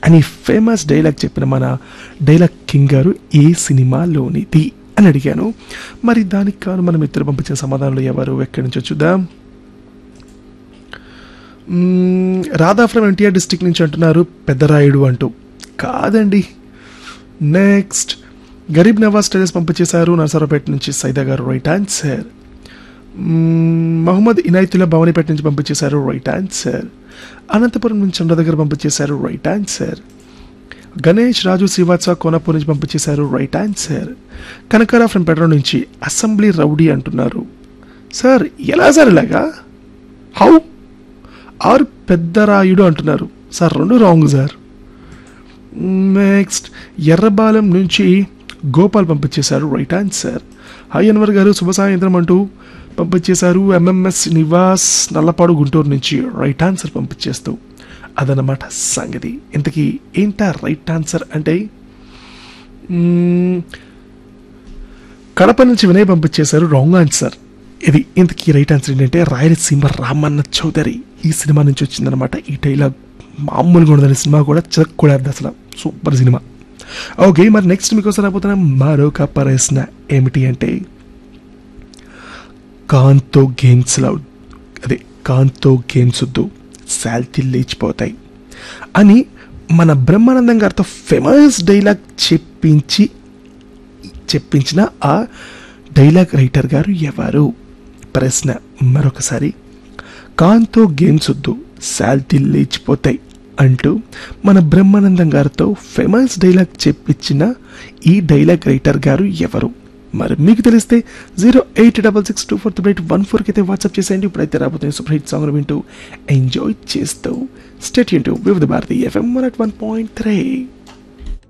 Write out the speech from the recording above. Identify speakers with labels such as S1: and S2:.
S1: అని famous dialogue చెప్పిన మన డైలాగ్ కింగ్ గారు ఏ సినిమాలోనిది అని అడిగాను మరి దానికి కాను మనం ఇద్దరు పంపించిన సమాధానాలు ఎవరు ఎక్కడి నుంచి చూద్దాం మ్మ్, రాధా ఫ్రమ్ ఎన్టీఆర్ డిస్టిక్ నుంచి అంటున్నారు పెద్దరాయుడు అంటూ కాదండి నెక్స్ట్ గరీబ్ నవాజ్ టెరెస్ పంపించేశారు నరసరావుపేట నుంచి సైదా గారు రైట్ ఆన్సర్ మ్మ్, మహమ్మద్ ఇనాయతుల్లా భవానీపేట నుంచి పంపించేశారు రైట్ ఆన్సర్ అనంతపురం నుంచి చంద్ర దగ్గర పంపించేశారు రైట్ ఆన్సర్ గణేష్ రాజు శ్రీవాత్సవ కోనపూర్ నుంచి పంపించేశారు రైట్ ఆన్సర్ కనకరా ఫ్రమ్ పెట్రో నుంచి అసెంబ్లీ రౌడీ అంటున్నారు సార్ ఎలా సార్ ఇలాగా హౌ ఆర్ పెద్దరాయుడు అంటున్నారు సార్ రెండు రాంగ్ సార్ నెక్స్ట్ ఎర్రబాలెం నుంచి గోపాల్ పంపించేశారు రైట్ ఆన్సర్ హాయ్ అన్వర్ గారు శుభ సాయంత్రం అంటూ పంపించేశారు ఎంఎంఎస్ నివాస్ నల్లపాడు గుంటూరు నుంచి రైట్ ఆన్సర్ పంపించేస్తూ అదనమాట సంగతి ఇంతకీ ఏంటా రైట్ ఆన్సర్ అంటే మ్మ్, కడప నుంచి వినయ్ పంపించేశారు రాంగ్ ఆన్సర్ ఇది ఇంతకీ రైట్ ఆన్సర్ ఏంటంటే రాయలసీమ రామన్న చౌదరి ఈ సినిమా నుంచి వచ్చిందనమాట ఈ డైలాగ్ మామూలుగా ఉండదని సినిమా కూడా చిరక్కూడదు అసలు సూపర్ సినిమా ఓకే మరి నెక్స్ట్ మీకోసం రాబోతున్న మరొక ప్రశ్న ఏమిటి అంటే కాంతో గేమ్స్ లవ్ అదే కాంతో గేమ్స్ వద్దు శాల్తీ లేచిపోతాయి అని మన బ్రహ్మానందం గారితో ఫేమస్ డైలాగ్ చెప్పించి చెప్పించిన ఆ డైలాగ్ రైటర్ గారు ఎవరు ప్రశ్న మరొకసారి కాంతో గేమ్స్ వద్దు శాల్తీ లేచిపోతాయి అంటూ మన బ్రహ్మానందం గారితో ఫేమస్ డైలాగ్ చెప్పించిన ఈ డైలాగ్ రైటర్ గారు ఎవరు మరి మీకు తెలిస్తే zero eight double six two four three eight one ఫోర్కి అయితే వాట్సాప్ చేసేయండి ఇప్పుడైతే రాబోతున్న సూపర్ హిట్ సాంగ్ వింటూ ఎంజాయ్ చేస్తూ state into Vividh Bharati FM one at one point three